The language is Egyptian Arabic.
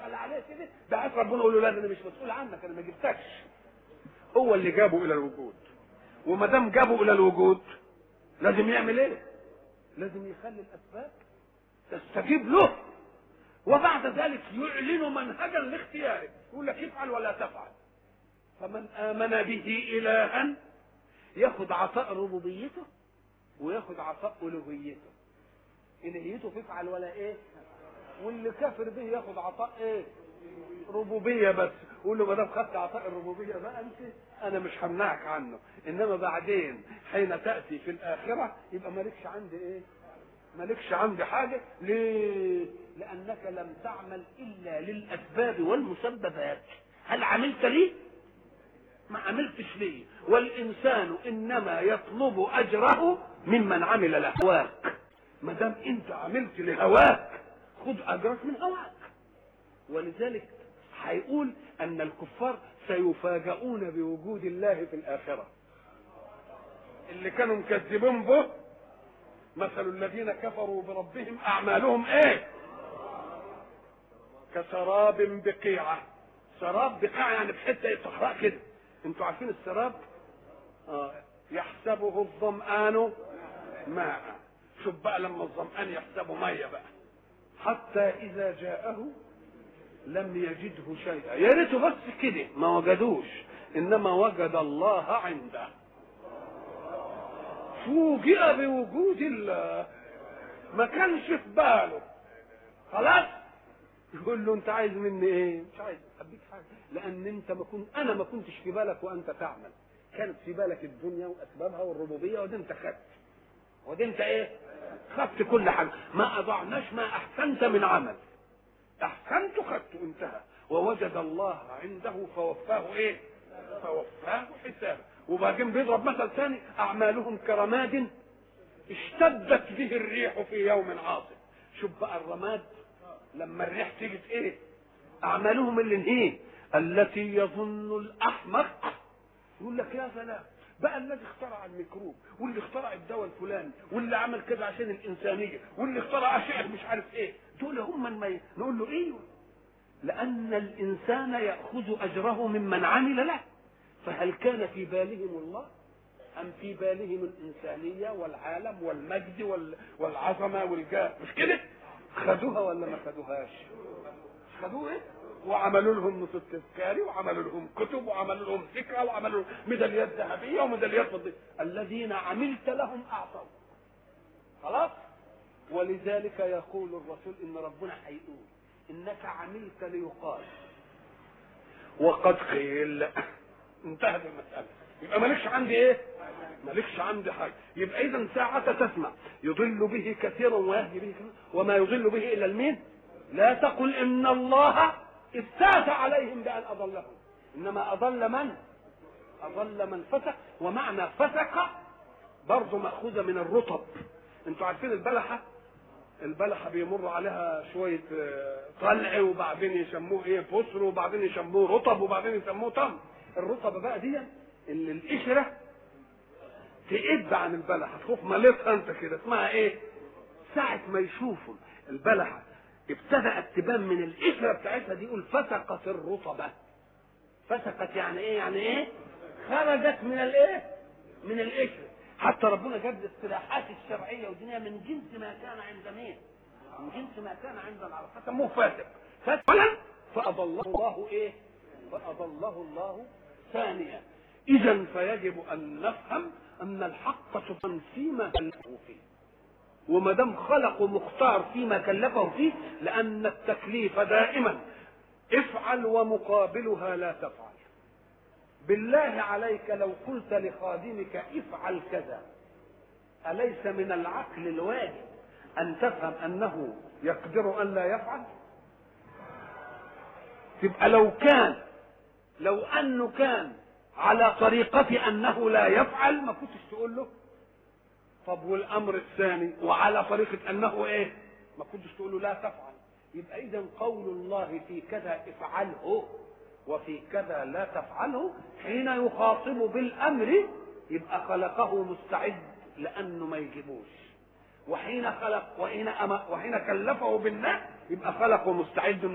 دخل عليه كده بحيث ربنا يقول له لا ده انا مش مسؤول عنك انا ما جبتكش هو اللي جابه الى الوجود وما دام جابه الى الوجود لازم يعمل ايه لازم يخلي الاسباب تستجيب له وبعد ذلك يعلن منهجا لاختياره يقول لك افعل ولا تفعل فمن امن به الها ياخد عطاء ربوبيته وياخد عطاء الوهيته الهيته تفعل ولا ايه واللي كافر به ياخد عطاء ايه ربوبيه بس قول له ما دام خدت عطاء الربوبيه بقى انت انا مش همنعك عنه انما بعدين حين تاتي في الاخره يبقى مالكش عندي ايه مالكش عندي حاجه ليه لانك لم تعمل الا للاسباب والمسببات هل عملت ليه ما عملتش ليه والانسان انما يطلب اجره ممن عمل له هواك ما دام انت عملت لهواك خد اجرك من هواك ولذلك هيقول ان الكفار سيفاجؤون بوجود الله في الاخره اللي كانوا مكذبين به مثل الذين كفروا بربهم اعمالهم ايه كسراب بقيعه سراب بقيعه يعني بحته صحراء كده انتوا عارفين السراب آه يحسبه الظمآن ماء شوف بقى لما الظمآن يحسبه ميه بقى حتى اذا جاءه لم يجده شيئا يا ريته بس كده ما وجدوش انما وجد الله عنده فوجئ بوجود الله ما كانش في باله خلاص يقول له انت عايز مني ايه مش عايز اديك حاجه لان انت ما كنت انا ما كنتش في بالك وانت تعمل كانت في بالك الدنيا واسبابها والربوبيه ودي انت خدت ودي انت ايه خدت كل حاجه ما اضعناش ما احسنت من عمل احسنت خدت انتهى ووجد الله عنده فوفاه ايه فوفاه حسابه وبعدين بيضرب مثل ثاني اعمالهم كرماد اشتدت به الريح في يوم عاصف شوف بقى الرماد لما الريح تيجي ايه اعمالهم اللي انهيه التي يظن الاحمق يقول لك يا سلام بقى الذي اخترع الميكروب واللي اخترع الدواء الفلاني واللي عمل كده عشان الانسانيه واللي اخترع اشعه مش عارف ايه دول هم ما نقول له ايوه لان الانسان ياخذ اجره ممن عمل له فهل كان في بالهم الله ام في بالهم الانسانيه والعالم والمجد وال... والعظمه والجاه مش كده خدوها ولا ما خدوهاش خدوه ايه وعملوا لهم نص تذكاري وعملوا لهم كتب وعملوا لهم ذكرى وعملوا لهم ميداليات ذهبيه وميداليات فضيه الذين عملت لهم اعطوا خلاص ولذلك يقول الرسول ان ربنا هيقول انك عملت ليقال وقد قيل انتهت المساله يبقى مالكش عندي ايه مالكش عندي حاجه يبقى اذا ساعة تسمع يضل به كثيرا ويهدي به كثيرا وما يضل به الا المين لا تقل ان الله استاذ عليهم بان اضلهم انما اضل من اضل من فسق ومعنى فسق برضه ماخوذه من الرطب انتوا عارفين البلحه البلحه بيمر عليها شويه طلع وبعدين يسموه ايه بصر وبعدين يسموه رطب وبعدين يسموه تمر الرطب بقى دي اللي القشره تقب عن البلحه تخوف مالتها انت كده اسمها ايه ساعه ما يشوفوا البلحه ابتدأت تبان من القشره بتاعتها دي يقول فسقت الرطبه فسقت يعني ايه يعني ايه خرجت من الايه من القشره حتى ربنا جاب الاصطلاحات الشرعيه والدنيا من جنس ما كان عند مين من جنس ما كان عند العرب فسموه فاسق فاسقا فاضله الله ايه فاضله الله ثانيا اذا فيجب ان نفهم ان الحق سبحانه فيما كلفه فيه وما دام خلق مختار فيما كلفه فيه لان التكليف دائما افعل ومقابلها لا تفعل بالله عليك لو قلت لخادمك افعل كذا اليس من العقل الواجب ان تفهم انه يقدر ان لا يفعل تبقى لو كان لو انه كان على طريقة انه لا يفعل ما كنتش تقول له طب والامر الثاني وعلى طريقة انه ايه ما كنتش تقول له لا تفعل يبقى اذا قول الله في كذا افعله وفي كذا لا تفعله حين يخاطب بالامر يبقى خلقه مستعد لانه ما يجيبوش وحين خلق وحين أما وحين كلفه بالنهي يبقى خلقه مستعد انه